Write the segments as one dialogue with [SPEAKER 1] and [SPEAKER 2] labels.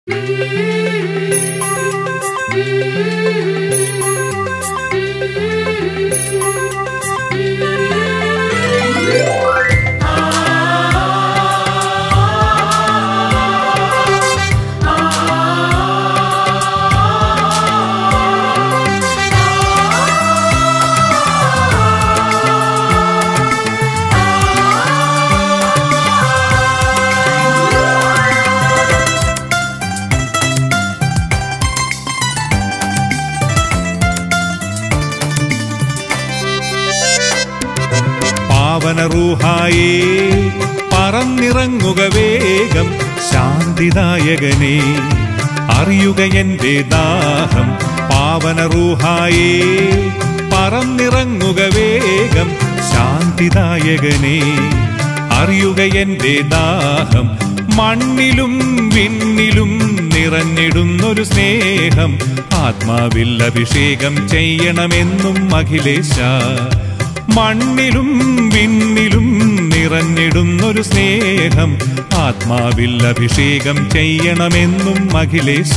[SPEAKER 1] പാവനറൂഹായേ പറന്നിറങ്ങുക വേഗം ശാന്തിദായകനെ അറിയുക എന്റെ ദാഹം പാവനറൂഹായേ പറന്നിറങ്ങുക വേഗം ശാന്തിദായകനെ അറിയുക എന്റെ ദാഹം മണ്ണിലും വിണ്ണിലും നിറഞ്ഞിടുന്നൊരു സ്നേഹം ആത്മാവിൽ അഭിഷേകം ചെയ്യണമെന്നും അഖിലേശ മണ്ണിലും വിണ്ണിലും നിറഞ്ഞിടുന്നൊരു സ്നേഹം ആത്മാവിൽ അഭിഷേകം ചെയ്യണമെന്നും അഖിലേശ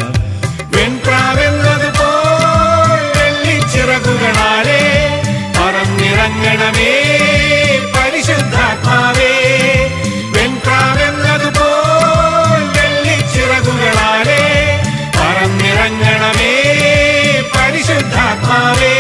[SPEAKER 1] വെൺപ്രാവെന്നതുപോൽ വെള്ളിച്ചിറകുകളാലേ പറന്നിറങ്ങണമേ പരിശുദ്ധാത്മാവേ വെൺപ്രാവെന്നതുപോൽ വെള്ളിച്ചിറകുകളാലേ പറന്നിറങ്ങണമേ പരിശുദ്ധാത്മാവേ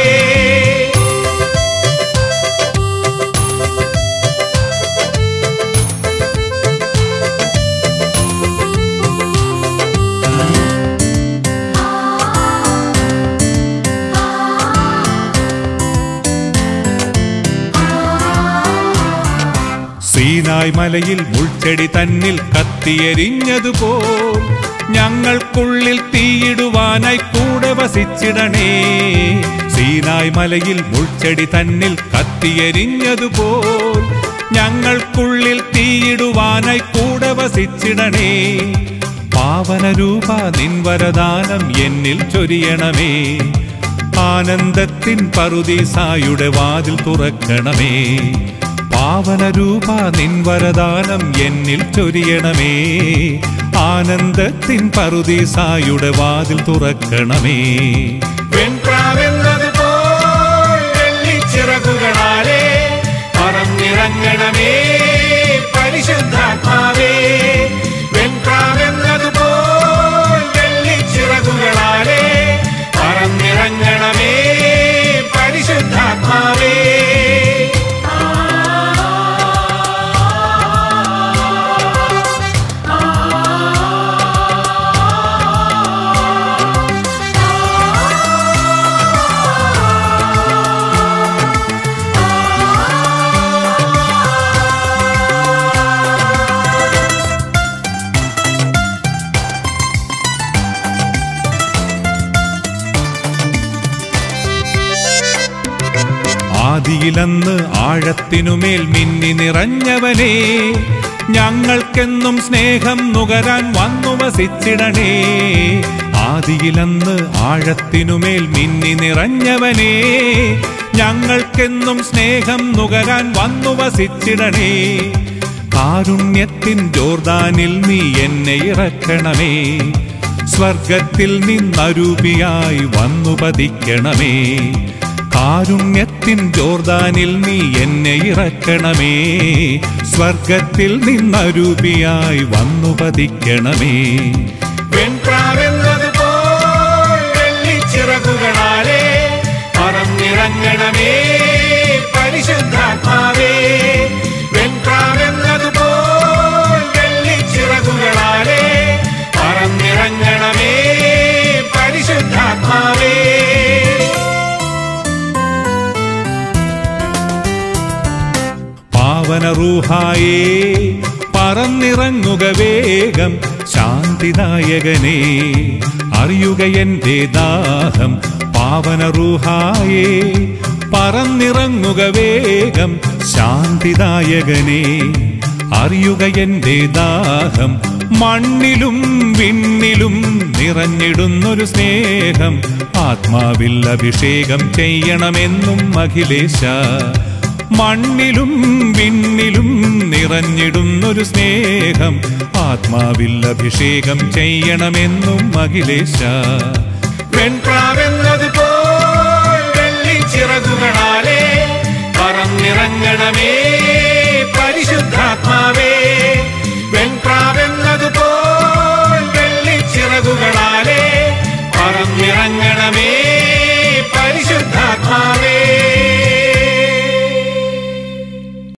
[SPEAKER 1] സീനായ് മലയിൽ മുൾച്ചെടി തന്നിൽ കത്തിയെരിഞ്ഞതുപോൽ ഞങ്ങൾക്കുള്ളിൽ തീയിടുവാനായി കൂടെ വസിച്ചിടണേ സീനായ് മലയിൽ മുൾച്ചെടി തന്നിൽ കത്തിയെരിഞ്ഞതുപോൽ ഞങ്ങൾക്കുള്ളിൽ തീയിടുവാനായി കൂടെ വസിച്ചിടണേ പാവനരൂപ നിൻവരദാനം എന്നിൽ ചൊരിയണമേ ആനന്ദത്തിൻ പറുദീസായുടെ വാതിൽ തുറക്കണമേ പാവനരൂപ നിൻവരദാനം എന്നിൽ ചൊരിയണമേ ആനന്ദത്തിൻ പറുദീസായുടെ വാതിൽ തുറക്കണമേ വെൺപ്രാവെന്നതുപോൽ വെള്ളിച്ചിറകുകളാലേ പറന്നിറങ്ങണമേ പരിശുദ്ധാത്മാവേ വെൺപ്രാവെന്നതുപോൽ വെള്ളിച്ചിറകുകളാലേ പറന്നിറങ്ങണമേ പരിശുദ്ധാത്മാവേ ആദിയിലന്ന് ആഴത്തിനുമേൽ മിന്നി നിറഞ്ഞവനേ ഞങ്ങൾക്കെന്നും സ്നേഹം നുകരാൻ വന്നു വസിച്ചിടണേ ആദിയിലന്ന് ആഴത്തിനുമേൽ മിന്നി നിറഞ്ഞവനേ ഞങ്ങൾക്കെന്നും സ്നേഹം നുകരാൻ വന്നു വസിച്ചിടണേ കാരുണ്യത്തിൻ ജോർദാനിൽ നീ എന്നെ ഇറക്കണമേ സ്വർഗത്തിൽ നിന്നരൂപിയായി വന്നു പതിക്കണമേ കാരുണ്യത്തിൻ ജോർദാനിൽ നീ എന്നെ ഇറക്കണമേ സ്വർഗത്തിൽ നിന്നരൂപിയായി വന്നു പതിക്കണമേ വെൺപ്രാവെന്നതുപോൽ വെള്ളിച്ചിറകുകളാലേ പറന്നിറങ്ങണമേ പരിശുദ്ധാത്മാവേ വെൺപ്രാവെന്നതുപോൽ വെള്ളിച്ചിറകുകളാലേ പറന്നിറങ്ങണമേ പരിശുദ്ധാത്മാവേ പാവനറൂഹായേ പറന്നിറങ്ങുക വേഗം ശാന്തിദായകനെ അറിയുക എന്റെ ദാഹം പാവനറൂഹായേ പറന്നിറങ്ങുക വേഗം ശാന്തിദായകനെ അറിയുക എന്റെ ദാഹം മണ്ണിലും വിണ്ണിലും നിറഞ്ഞിടുന്നൊരു സ്നേഹം ആത്മാവിൽ അഭിഷേകം ചെയ്യണമെന്നും അഖിലേശ മണ്ണിലും വിണ്ണിലും നിറഞ്ഞിടുന്നൊരു സ്നേഹം ആത്മാവിൽ അഭിഷേകം ചെയ്യണമെന്നും അഖിലേശ വെൺപ്രാവെന്നത് പോൽ വെള്ളിച്ചിറകുകളാലേ പറന്നിറങ്ങണമേ പരിശുദ്ധാത്മാവേ വെൺപ്രാവെന്നത് പോൽ വെള്ളിച്ചിറകുകളാലേ പറന്നിറങ്ങണമേ പരിശുദ്ധാത്മാവേ